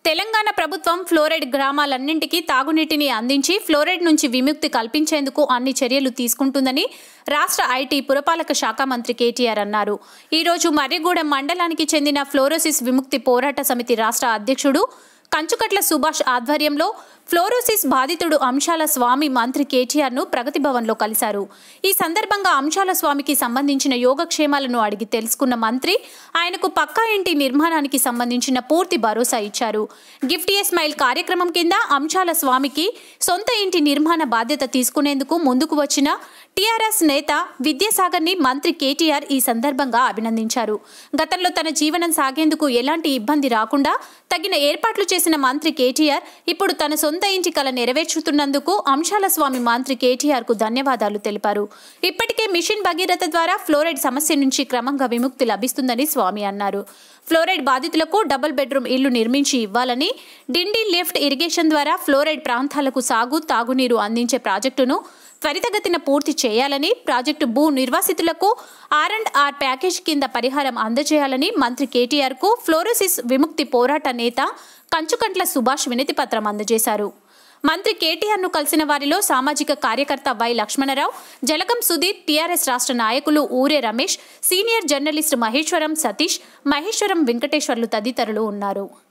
తెలంగాణ ప్రభుత్వం ఫ్లోరైడ్ గ్రామాలన్నింటికీ తాగునీటిని అందించి ఫ్లోరైడ్ నుంచి విముక్తి కల్పించేందుకు అన్ని చర్యలు తీసుకుంటుందని రాష్ట్ర ఐటీ పురపాలక శాఖ మంత్రి కేటీఆర్ అన్నారు ఈ రోజు మర్రిగూడెం మండలానికి చెందిన ఫ్లోరోసిస్ విముక్తి పోరాట సమితి రాష్ట్ర అధ్యక్షుడు కంచుకట్ల సుభాష్ ఆధ్వర్యంలో ఫ్లోరోసిస్ బాధితుడు అంశాల స్వామి మంత్రి కేటీఆర్ ను ప్రగతి భవన్లో కలిశారు ఈ సందర్భంగా అంశాల స్వామికి సంబంధించిన యోగక్షేమాలను అడిగి తెలుసుకున్న మంత్రి ఆయనకు పక్కా ఇంటి నిర్మాణానికి సంబంధించిన పూర్తి భరోసా ఇచ్చారు గిఫ్ట్ ఏ స్మైల్ కార్యక్రమం కింద అంశాల స్వామికి సొంత ఇంటి నిర్మాణ బాధ్యత తీసుకునేందుకు ముందుకు వచ్చిన టీఆర్ఎస్ నేత విద్యాసాగర్ని మంత్రి కేటీఆర్ ఈ సందర్భంగా అభినందించారు గతంలో తన జీవనం సాగేందుకు ఎలాంటి ఇబ్బంది రాకుండా తగిన ఏర్పాట్లు చేసిన మంత్రి కేటీఆర్ ఇప్పుడు తన సొంత ఇంటి కల నెరవేర్చుతున్నందుకు అంశాల స్వామి మంత్రి కేటీఆర్ కు ధన్యవాదాలు తెలిపారు ఇప్పటికే మిషన్ భగీరథ ద్వారా ఫ్లోరైడ్ సమస్య నుంచి క్రమంగా విముక్తి లభిస్తుందని స్వామి అన్నారు ఫ్లోరైడ్ బాధితులకు డబుల్ బెడ్రూమ్ ఇల్లు నిర్మించి ఇవ్వాలని డిండి లిఫ్ట్ ఇరిగేషన్ ద్వారా ఫ్లోరైడ్ ప్రాంతాలకు సాగు తాగునీరు అందించే ప్రాజెక్టును త్వరితగతిన పూర్తి చేయాలని ప్రాజెక్టు భూ నిర్వాసితులకు ఆర్ అండ్ ఆర్ ప్యాకేజ్ కింద పరిహారం అందజేయాలని మంత్రి కేటీఆర్ కు ఫ్లోరోసిస్ విముక్తి పోరాట నేత కంచుకంట్ల సుభాష్ వినతి పత్రం అందజేశారు మంత్రి కేటీఆర్ ను కలిసిన వారిలో సామాజిక కార్యకర్త వై లక్ష్మణరావు జలగం సుధీర్ టీఆర్ఎస్ రాష్ట్ర నాయకులు ఊరే రమేష్ సీనియర్ జర్నలిస్ట్ మహేశ్వరం సతీష్ మహేశ్వరం వెంకటేశ్వర్లు తదితరులు ఉన్నారు